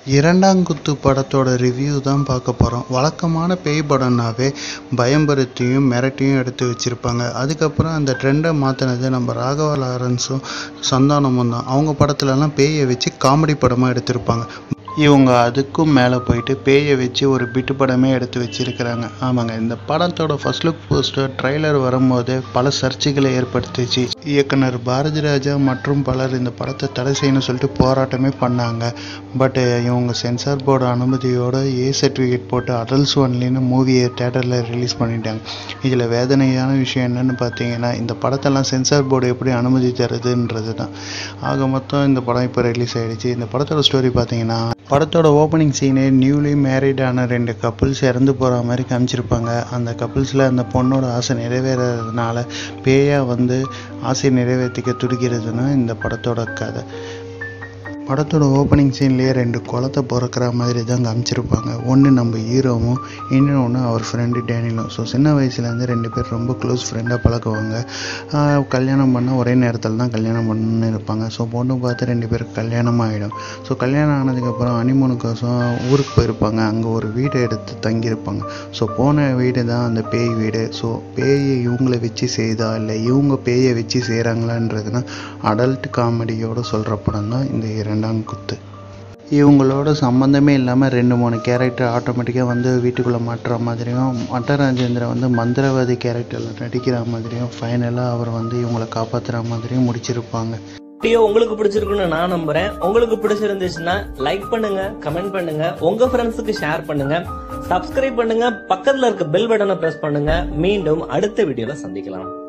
இரண்டாங்குத்து படத்தோட ரிவ்யூ தான் பார்க்க போகிறோம் வழக்கமான பேய் படம்னாவே பயம்படுத்தியும் மிரட்டியும் எடுத்து வச்சுருப்பாங்க அதுக்கப்புறம் அந்த ட்ரெண்டை மாற்றினது நம்ம ராகவா லாரன்ஸும் சந்தானமும் தான் அவங்க படத்துலலாம் பேயை வச்சு காமெடி படமாக எடுத்திருப்பாங்க இவங்க அதுக்கும் மேலே போயிட்டு பேயை வச்சு ஒரு பிட்டு படமே எடுத்து வச்சிருக்கிறாங்க ஆமாங்க இந்த படத்தோட ஃபர்ஸ்ட் லுக் போஸ்டர் ட்ரைலர் வரும்போது பல சர்ச்சைகளை ஏற்படுத்திச்சு இயக்குனர் பாரதி ராஜா மற்றும் பலர் இந்த படத்தை தடை செய்யணும்னு சொல்லிட்டு போராட்டமே பண்ணாங்க பட் இவங்க சென்சார் போர்டு அனுமதியோட ஏ சர்டிஃபிகேட் போட்டு அடல்ஸ் ஒன்லின்னு மூவியை தேட்டரில் ரிலீஸ் பண்ணிட்டாங்க இதில் வேதனையான விஷயம் என்னன்னு பார்த்தீங்கன்னா இந்த படத்தெல்லாம் சென்சார் போர்டு எப்படி அனுமதி தருதுன்றது தான் ஆக மொத்தம் இந்த படம் இப்போ ரிலீஸ் ஆயிடுச்சு இந்த படத்தோட ஸ்டோரி பார்த்தீங்கன்னா படத்தோட ஓப்பனிங் சீனே நியூலி மேரிடான ரெண்டு கப்புள்ஸ் இறந்து போகிற மாதிரி காமிச்சிருப்பாங்க அந்த கப்புள்ஸில் அந்த பொண்ணோட ஆசை நிறைவேறதுனால பேயா வந்து ஆசையை நிறைவேற்றிக்க துடிக்கிறதுன்னு இந்த படத்தோட கதை படத்தோட ஓப்பனிங் சீன்லேயே ரெண்டு குளத்தை பிறக்கிற மாதிரி தான் காமிச்சிருப்பாங்க ஒன்று நம்ம ஹீரோவும் இன்னொன்று அவர் ஃப்ரெண்டு டேனியலும் ஸோ சின்ன வயசுலேருந்து ரெண்டு பேர் ரொம்ப க்ளோஸ் ஃப்ரெண்டாக பழகுவாங்க ஆஹ் கல்யாணம் பண்ணால் ஒரே நேரத்தில் தான் கல்யாணம் பண்ணணும்னு இருப்பாங்க ஸோ பொண்ணு பார்த்து ரெண்டு பேருக்கு கல்யாணம் ஆகிடும் ஸோ கல்யாணம் ஆனதுக்கப்புறம் ஹனிமூனுக்கோசம் ஊருக்கு போயிருப்பாங்க அங்கே ஒரு வீடு எடுத்து தங்கியிருப்பாங்க ஸோ போன வீடு தான் அந்த பேய் வீடு ஸோ பேயை இவங்கள வச்சு செய்தா இல்லை இவங்க பேயை வச்சு செய்கிறாங்களான்றதுனா அடல்ட் காமெடியோட சொல்கிற படம் தான் இந்த இரண்டாம் குத்து இவங்களோட சம்மந்தமே இல்லாமல் ரெண்டு மூணு கேரக்டர் ஆட்டோமேட்டிக்காக வந்து வீட்டுக்குள்ளே மாட்டுற மாதிரியும் மட்ட ராஜேந்திரன் வந்து மந்திரவாதி கேரக்டரில் நடிக்கிற மாதிரியும் ஃபைனலாக அவர் வந்து இவங்களை காப்பாற்றுற மாதிரியும் முடிச்சிருப்பாங்க வீடியோ உங்களுக்கு பிடிச்சிருக்குன்னு நான் நம்புறேன் உங்களுக்கு பிடிச்சிருந்துச்சுன்னா லைக் பண்ணுங்க கமெண்ட் பண்ணுங்க உங்க ஃப்ரெண்ட்ஸுக்கு ஷேர் பண்ணுங்க சப்ஸ்கிரைப் பண்ணுங்க பக்கத்துல இருக்க பெல் பட்டனை பிரஸ் பண்ணுங்க மீண்டும் அடுத்த வீடியோல சந்திக்கலாம்